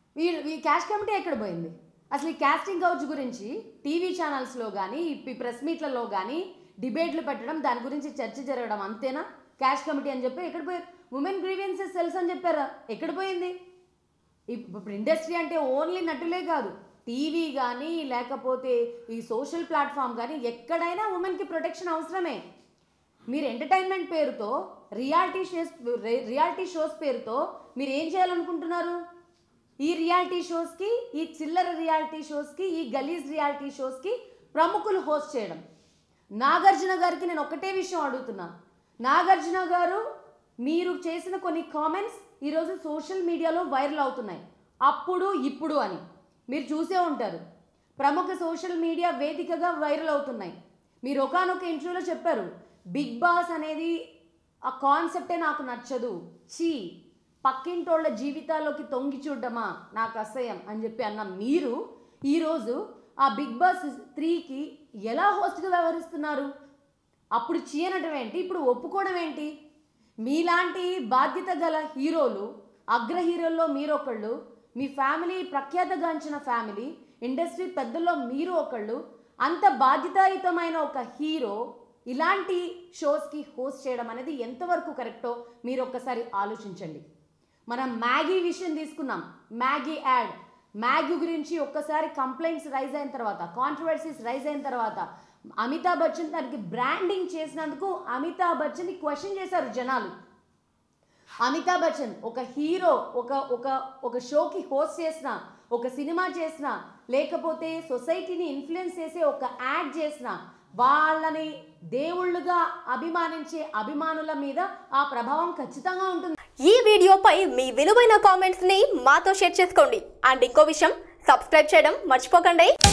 వీళ్ళు ఈ cash committee ఎక్కడ పోయింది అసలు ఈ క్యాస్టింగ్ కౌచ్ గురించి టీవీ ఛానల్స్లో కానీ ఈ ప్రెస్ మీట్లలో కానీ డిబేట్లు పెట్టడం దాని గురించి చర్చ జరగడం అంతేనా క్యాష్ కమిటీ అని చెప్పి ఎక్కడ పోయారు ఉమెన్ గ్రీవియన్సెస్ సెల్స్ అని చెప్పారా ఎక్కడ పోయింది ఇప్పుడు ఇండస్ట్రీ అంటే ఓన్లీ నటులే కాదు టీవీ కానీ లేకపోతే ఈ సోషల్ ప్లాట్ఫామ్ కానీ ఎక్కడైనా ఉమెన్కి ప్రొటెక్షన్ అవసరమే మీరు ఎంటర్టైన్మెంట్ పేరుతో రియాలిటీ షోస్ రియాలిటీ షోస్ పేరుతో మీరు ఏం చేయాలనుకుంటున్నారు ఈ రియాలిటీ షోస్కి ఈ చిల్లర రియాలిటీ షోస్కి ఈ గలీజ్ రియాలిటీ షోస్కి ప్రముఖులు హోస్ట్ చేయడం నాగార్జున గారికి నేను ఒకటే విషయం అడుగుతున్నా నాగార్జున గారు మీరు చేసిన కొన్ని కామెంట్స్ ఈరోజు సోషల్ మీడియాలో వైరల్ అవుతున్నాయి అప్పుడు ఇప్పుడు అని మీరు చూసే ఉంటారు ప్రముఖ సోషల్ మీడియా వేదికగా వైరల్ అవుతున్నాయి మీరు ఒకనొక ఇంటర్వ్యూలో చెప్పారు బిగ్ బాస్ అనేది ఆ కాన్సెప్టే నాకు నచ్చదు చీ పక్కింటోళ్ళ జీవితాల్లోకి తొంగి చూడడమా నాకు అసహ్యం అని చెప్పి అన్న మీరు ఈరోజు ఆ బిగ్ బాస్ త్రీకి ఎలా హోస్ట్గా వ్యవహరిస్తున్నారు అప్పుడు చేయనటం ఏంటి ఇప్పుడు ఒప్పుకోవడం ఏంటి మీలాంటి బాధ్యత గల హీరోలు అగ్ర హీరోల్లో మీరొకళ్ళు మీ ఫ్యామిలీ ప్రఖ్యాతగాంచిన ఫ్యామిలీ ఇండస్ట్రీ పెద్దల్లో మీరు ఒకళ్ళు అంత బాధ్యతాయుతమైన ఒక హీరో ఇలాంటి షోస్కి హోస్ట్ చేయడం అనేది ఎంతవరకు కరెక్టో మీరు ఒక్కసారి ఆలోచించండి మనం మ్యాగీ విషయం తీసుకున్నాం మ్యాగీ యాడ్ మ్యాగీ గురించి ఒక్కసారి కంప్లైంట్స్ రైజ్ అయిన తర్వాత కాంట్రవర్సీస్ రైజ్ అయిన తర్వాత అమితాబ్ బచ్చన్ దానికి బ్రాండింగ్ చేసినందుకు అమితాబ్ బచ్చన్ని క్వశ్చన్ చేశారు జనాలు అమితాబ్ బచ్చన్ ఒక హీరో ఒక ఒక ఒక షోకి హోస్ట్ చేసిన ఒక సినిమా చేసిన లేకపోతే సొసైటీని ఇన్ఫ్లుయెన్స్ చేసే ఒక యాడ్ చేసిన వాళ్ళని దేవుళ్ళుగా అభిమానించే అభిమానుల మీద ఆ ప్రభావం ఖచ్చితంగా ఉంటుంది ఈ వీడియోపై మీ విలువైన కామెంట్స్ ని మాతో షేర్ చేసుకోండి అండ్ ఇంకో విషయం సబ్స్క్రైబ్ చేయడం మర్చిపోకండి